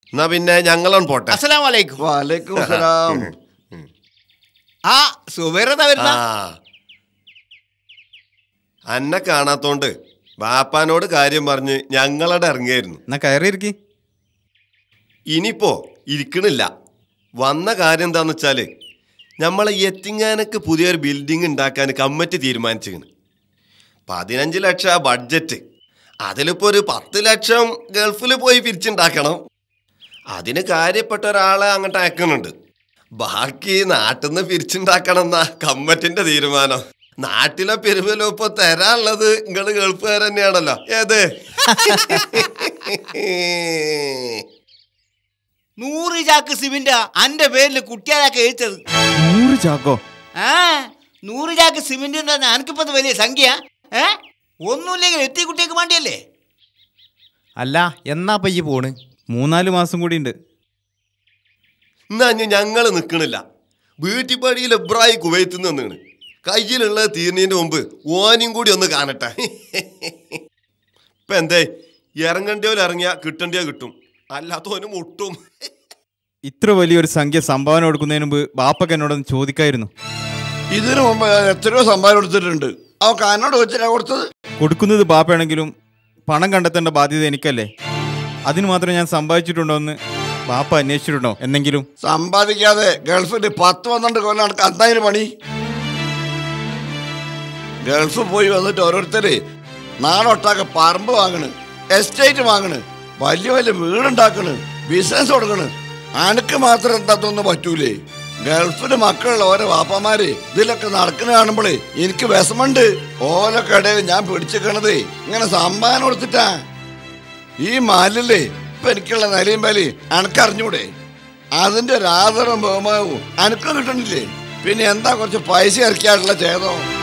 എന്നാ പിന്നെ ഞങ്ങളും പോട്ടെ അസ്സലാം വലൈക്കും വാലേക്കും സലാം ആ സുബൈറതാ വരുന്ന ആ അന്നെ കാണാത്തോണ്ട് ബാപ്പാനോട് കാര്യം പറഞ്ഞ് ഞങ്ങളടെ ഇറങ്ങിയായിരുന്നു എന്നാ കയറിയിരിക്കി ഇനിയിപ്പോ ഇരിക്കണില്ല വന്ന കാര്യം എന്താന്ന് വെച്ചാല് നമ്മളെ എത്തിങ്ങാനക്ക് പുതിയൊരു ബിൽഡിംഗ് ഉണ്ടാക്കാൻ കമ്മിറ്റി തീരുമാനിച്ചിരിക്കണ് പതിനഞ്ച് ലക്ഷം ബഡ്ജറ്റ് അതിലിപ്പോ ഒരു പത്ത് ലക്ഷം ഗൾഫിൽ പോയി പിരിച്ചുണ്ടാക്കണം അതിന് കാര്യപ്പെട്ട ഒരാളെ അങ്ങോട്ട് അയക്കുന്നുണ്ട് ബാക്കി നാട്ടിൽ നിന്ന് പിരിച്ചുണ്ടാക്കണം എന്നാ കമ്മറ്റിന്റെ തീരുമാനം നാട്ടിലെ പെരുവലും ഇപ്പൊ തരാനുള്ളത് നിങ്ങള് ഗൾഫുകാർ തന്നെയാണല്ലോ ഏത് നൂറ് ചാക്ക് സിമെന്റ് അന്റെ പേരിൽ കുട്ടിയാലാക്കി എഴുത്തത് നൂറ് ചാക്കോ ആ നൂറ് ചാക്ക് സിമെന്റ് എന്താ എനിക്കിപ്പോ ഇത് വലിയ സംഖ്യ ഏ ഒന്നുമില്ലെങ്കിൽ എത്തി കുട്ടിയൊക്കെ വേണ്ടിയല്ലേ അല്ല എന്നാ പയ്യ പോണ് മൂന്നാല് മാസം കൂടി ഉണ്ട് എന്നാ ഇനി ഞങ്ങള് നിക്കണില്ല വീട്ടിപ്പടിയിൽ എബ്രായി കുവൈത്ത് നിന്നാണ് കയ്യിലുള്ളത് തീർന്നതിന്റെ മുമ്പ് ഓനും കൂടി ഒന്ന് കാണട്ടെ ഇപ്പൊ എന്തേ ഇറങ്ങണ്ടിയോല് ഇറങ്ങിയാ കിട്ടണ്ടിയോ കിട്ടും അല്ലാത്തോനും മുട്ടും ഇത്ര വലിയൊരു സംഖ്യ സംഭാവന കൊടുക്കുന്നതിന് മുമ്പ് ബാപ്പക്ക് എന്നോടൊന്ന് ചോദിക്കായിരുന്നു ഇതിനു മുമ്പ് ഞാൻ എത്രയോ സംഭാവന കൊടുത്തിട്ടുണ്ട് അവ കാനോട് വെച്ചിട്ടാ കൊടുത്തത് കൊടുക്കുന്നത് ബാപ്പയാണെങ്കിലും പണം കണ്ടെത്തേണ്ട ബാധ്യത എനിക്കല്ലേ അതിന് മാത്രം ഞാൻ സമ്പാദിച്ചിട്ടുണ്ടോ എന്ന് ബാപ്പ അന്വേഷിച്ചിട്ടുണ്ടോ എന്തെങ്കിലും സമ്പാദിക്കാതെ ഗൾഫിൽ പത്ത് പന്ത്രണ്ട് കൊല്ലം നടക്ക എന്തായാലും പണി ഗൾഫ് പോയി വന്നിട്ട് ഓരോരുത്തര് നാടൊട്ടാക്കെ പറമ്പ് വാങ്ങണ് എസ്റ്റേറ്റ് വാങ്ങണ് വലിയ വലിയ വീടുണ്ടാക്കണ് ബിസിനസ് കൊടുക്കണ് അനക്ക് മാത്രം എന്താത്തൊന്നും പറ്റൂലേ ഗൾഫില് മക്കളുള്ള ഓരോ വാപ്പമാര് ഇതിലൊക്കെ നടക്കുന്ന കാണുമ്പോഴേ എനിക്ക് വിഷമുണ്ട് ഓലൊക്കെ ഇടയിൽ ഞാൻ പിടിച്ചിക്കണതേ ഇങ്ങനെ സമ്മാനം കൊടുത്തിട്ടാ ഈ മാലില്ലേ ഇപ്പൊ എനിക്കുള്ള നിലയും വേലി അനക്കറിഞ്ഞൂടെ അതിന്റെ ഒരു ആദരവും ബഹുമാനവും അനക്കും കിട്ടണില്ലേ പിന്നെ എന്താ കുറച്ച് പൈസ ഇറക്കിയായിട്ടുള്ള ചേതോ